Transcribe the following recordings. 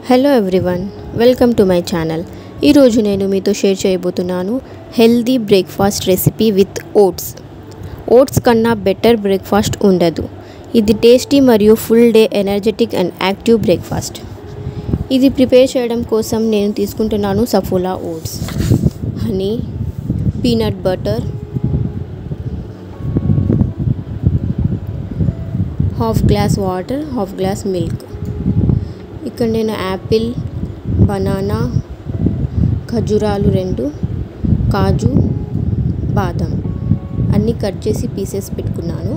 hello everyone welcome to my channel ఈరోజు నేను మీతో షేర్ చేయబోతున్నాను healthy breakfast recipe with oats oats కన్నా బెటర్ బ్రేక్ఫాస్ట్ ఉండదు ఇది టేస్టీ మరియు full day energetic and active breakfast ఇది ప్రిపేర్ చేయడం కోసం నేను తీసుకుంటున్నాను Saffola oats honey peanut butter half glass water half glass milk ఇక్కడ నేను యాపిల్ బనానా ఖజూరాలు రెండు కాజు బాదం అన్నీ కట్ చేసి పీసెస్ పెట్టుకున్నాను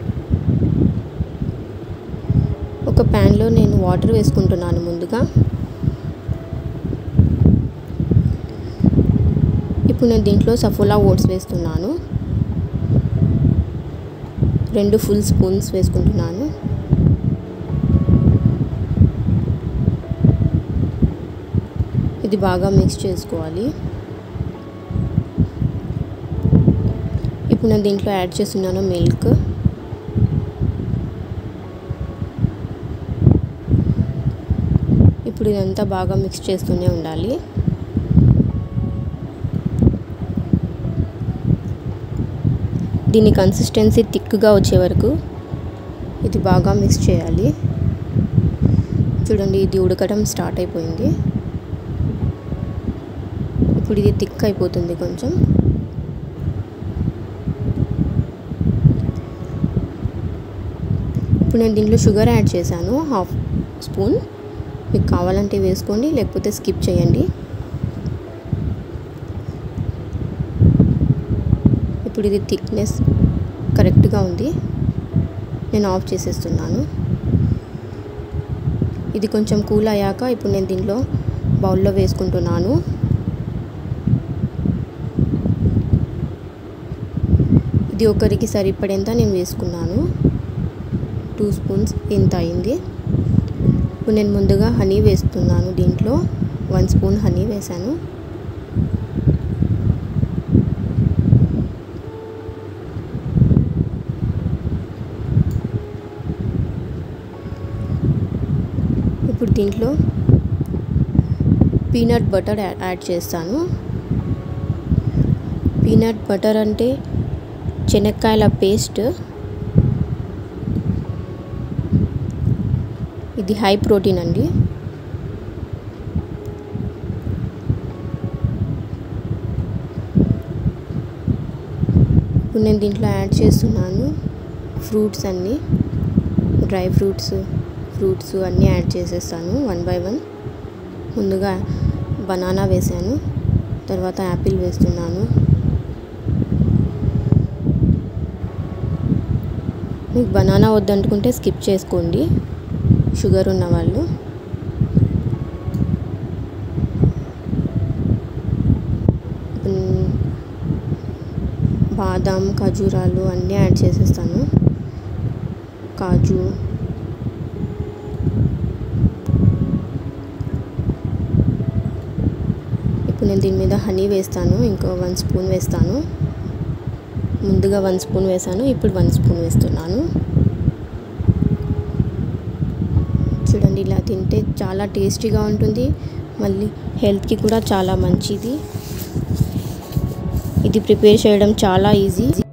ఒక ప్యాన్లో నేను వాటర్ వేసుకుంటున్నాను ముందుగా ఇప్పుడు నేను దీంట్లో సఫోలా ఓట్స్ వేస్తున్నాను రెండు ఫుల్ స్పూన్స్ వేసుకుంటున్నాను ఇది బాగా మిక్స్ చేసుకోవాలి ఇప్పుడు నేను దీంట్లో యాడ్ చేస్తున్నాను మిల్క్ ఇప్పుడు ఇదంతా బాగా మిక్స్ చేస్తూనే ఉండాలి దీని కన్సిస్టెన్సీ థిక్గా వచ్చే వరకు ఇది బాగా మిక్స్ చేయాలి చూడండి ఇది ఉడకడం స్టార్ట్ అయిపోయింది ఇప్పుడు ఇది థిక్ అయిపోతుంది కొంచెం ఇప్పుడు నేను దీంట్లో షుగర్ యాడ్ చేశాను హాఫ్ స్పూన్ మీకు కావాలంటే వేసుకోండి లేకపోతే స్కిప్ చేయండి ఇప్పుడు ఇది థిక్నెస్ కరెక్ట్గా ఉంది నేను ఆఫ్ చేసేస్తున్నాను ఇది కొంచెం కూల్ అయ్యాక ఇప్పుడు నేను దీంట్లో బౌల్లో వేసుకుంటున్నాను ఇది ఒకరికి సరిపడేంత నేను వేసుకున్నాను టూ స్పూన్స్ ఇంత అయింది ఇప్పుడు నేను ముందుగా హనీ వేస్తున్నాను దీంట్లో వన్ స్పూన్ హనీ వేసాను ఇప్పుడు దీంట్లో పీనట్ బటర్ యాడ్ చేస్తాను పీనట్ బటర్ అంటే శనక్కాయల పేస్ట్ ఇది హై ప్రోటీన్ అండి ఇప్పుడు నేను దీంట్లో యాడ్ చేస్తున్నాను ఫ్రూట్స్ అన్నీ డ్రై ఫ్రూట్స్ ఫ్రూట్స్ అన్నీ యాడ్ చేసేస్తాను వన్ బై వన్ ముందుగా బనానా వేసాను తర్వాత యాపిల్ వేస్తున్నాను మీకు బనానా వద్దనుకుంటే స్కిప్ చేసుకోండి షుగర్ ఉన్న వాళ్ళు బాదం ఖజూరాలు అన్నీ యాడ్ చేసేస్తాను కాజు ఇప్పుడు నేను దీని మీద హనీ వేస్తాను ఇంకో వన్ స్పూన్ వేస్తాను ముందుగా వన్ స్పూన్ వేసాను ఇప్పుడు వన్ స్పూన్ వేస్తున్నాను చూడండి ఇలా తింటే చాలా టేస్టీగా ఉంటుంది మళ్ళీ హెల్త్కి కూడా చాలా మంచిది ఇది ప్రిపేర్ చేయడం చాలా ఈజీ